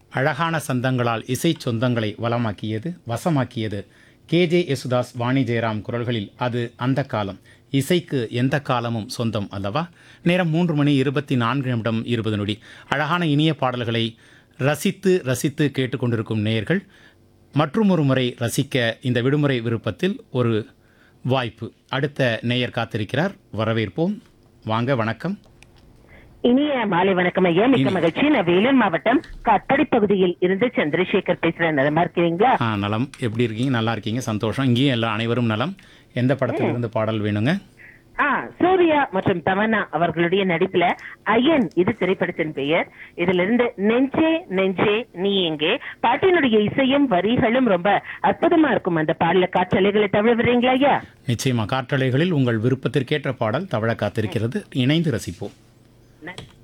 அழகான சந்தங்களால் இசை சொந்தங்களை வளமாக்கியது வசமாக்கியது கேஜே யேசுதாஸ் வாணி ஜெயராம் குரல்களில் அது அந்த காலம் இசைக்கு எந்த காலமும் சொந்தம் அல்லவா நேரம் மூன்று மணி இருபத்தி நான்கு நிமிடம் இருபது நொடி அழகான இனிய பாடல்களை ரசித்து ரசித்து கேட்டுக்கொண்டிருக்கும் நேயர்கள் மற்றும் ஒரு முறை ரசிக்க இந்த விடுமுறை விருப்பத்தில் ஒரு வாய்ப்பு அடுத்த நேயர் காத்திருக்கிறார் வரவேற்போம் வாங்க வணக்கம் இனிய மாலை வணக்கம் ஐயா மிக்க மகிழ்ச்சி நான் வேலூர் மாவட்டம் கட்டடி பகுதியில் இருந்து சந்திரசேகர் பேசுறேன் நலமா இருக்கிறீங்களா ஆ நலம் எப்படி இருக்கீங்க நல்லா இருக்கீங்க சந்தோஷம் இங்கேயும் எல்லா அனைவரும் நலம் எந்த படத்திலிருந்து பாடல் வேணுங்க ஆ சூர்யா மற்றும் தமன்னா அவர்களுடைய நடிப்புல ஐயன் இது திரைப்படத்தின் பெயர் இதுல இருந்து நெஞ்சே நெஞ்சே நீ எங்கே பாட்டினுடைய இசையும் வரிகளும் ரொம்ப அற்புதமா இருக்கும் அந்த பாடல காற்றலைகளை தவிர விடுறீங்களா ஐயா நிச்சயமா காற்றலைகளில் உங்கள் விருப்பத்திற்கேற்ற பாடல் தவழ காத்திருக்கிறது இணைந்து ரசிப்போம் நன்றி.